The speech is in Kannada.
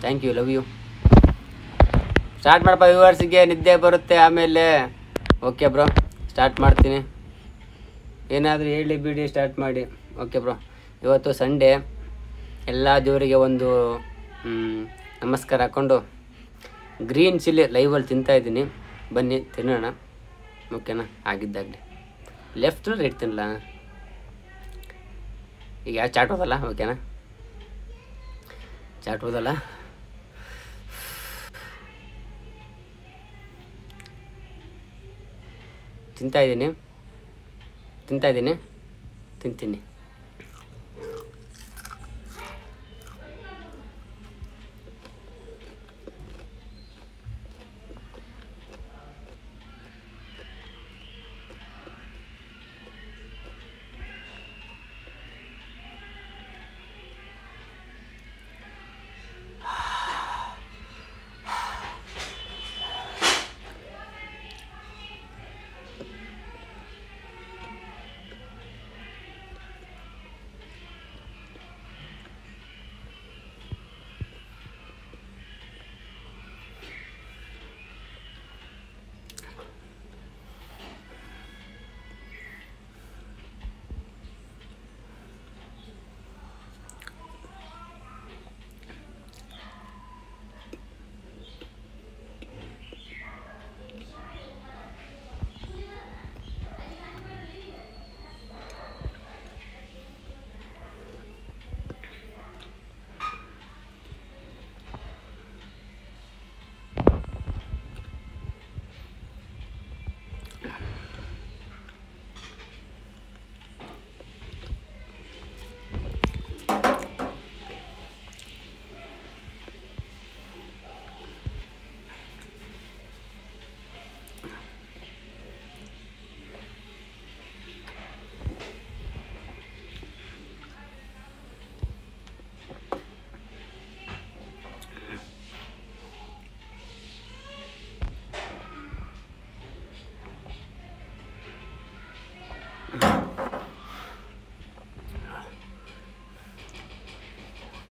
thank you love you start ಮಾಡಪ್ಪ ವ್ಯೂವರ್ಸಿಗೆ ನಿದ್ದೆ ಬರುತ್ತೆ ಆಮೇಲೆ ಓಕೆ ಬ್ರೋ ಸ್ಟಾರ್ಟ್ ಮಾಡ್ತೀನಿ ಏನಾದರೂ ಹೇಳಿ ಬಿಡಿ ಸ್ಟಾರ್ಟ್ ಮಾಡಿ ಓಕೆ ಬ್ರೋ ಇವತ್ತು ಸಂಡೇ ಎಲ್ಲ ದೇವರಿಗೆ ಒಂದು ಮ್, ನಮಸ್ಕಾರ ಹಾಕ್ಕೊಂಡು ಗ್ರೀನ್ ಚಿಲ್ಲಿ ಲೈವಲ್ಲಿ ತಿಂತಾಯಿದ್ದೀನಿ ಬನ್ನಿ ತಿನ್ನೋಣ ಓಕೆನಾ ಆಗಿದ್ದಾಗಲಿ ಲೆಫ್ಟ್ ರೈಟ್ ತಿನ್ನಲ್ಲ ಈಗ ಯಾವ ಚಾಟ್ ಹೋದಲ್ಲ ಓಕೆನಾ ಚಾಟ್ ಹೋದಲ್ಲ ತಿಂತಾಯಿದ್ದೀನಿ ತಿಂತಾಯಿದ್ದೀನಿ ತಿಂತೀನಿ